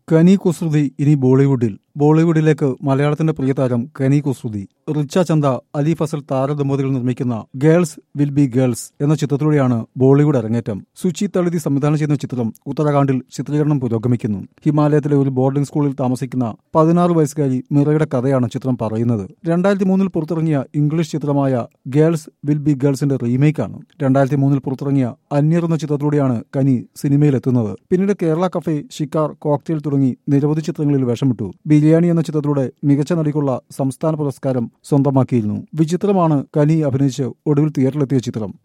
കനി കുസൃതി ഇനി ബോളിവുഡിൽ ബോളിവുഡിലേക്ക് മലയാളത്തിന്റെ പ്രിയ താരം കനി കുസൃതി റിച്ച ചന്ദ അലി ഫസൽ താരദമ്പതികൾ നിർമ്മിക്കുന്ന ഗേൾസ് വിൽ ബി ഗേൾസ് എന്ന ചിത്രത്തിലൂടെയാണ് ബോളിവുഡ് അരങ്ങേറ്റം സുചി തളിതി സംവിധാനം ചെയ്യുന്ന ചിത്രം ഉത്തരാഖണ്ഡിൽ ചിത്രീകരണം പുരോഗമിക്കുന്നു ഹിമാലയത്തിലെ ഒരു ബോർഡിംഗ് സ്കൂളിൽ താമസിക്കുന്ന പതിനാറ് വയസ്സുകാരി മിറയുടെ കഥയാണ് ചിത്രം പറയുന്നത് രണ്ടായിരത്തി മൂന്നിൽ പുറത്തിറങ്ങിയ ഇംഗ്ലീഷ് ചിത്രമായ ഗേൾസ് വിൽ ബി ഗേൾസിന്റെ റീമേക്കാണ് രണ്ടായിരത്തി മൂന്നിൽ പുറത്തിറങ്ങിയ അന്യർ എന്ന ചിത്രത്തിലൂടെയാണ് കനി സിനിമയിലെത്തുന്നത് പിന്നീട് കേരള കഫേ ഷിക്കാർ കോക്ടെയിൽ തുടങ്ങി നിരവധി ചിത്രങ്ങളിൽ വേഷമിട്ടു ബിരിയാണി എന്ന ചിത്രത്തിലൂടെ മികച്ച നടിക്കുള്ള സംസ്ഥാന പുരസ്കാരം സ്വന്തമാക്കിയിരുന്നു വിചിത്രമാണ് കനി അഭിനയിച്ച് ഒടുവിൽ തിയേറ്ററിലെത്തിയ ചിത്രം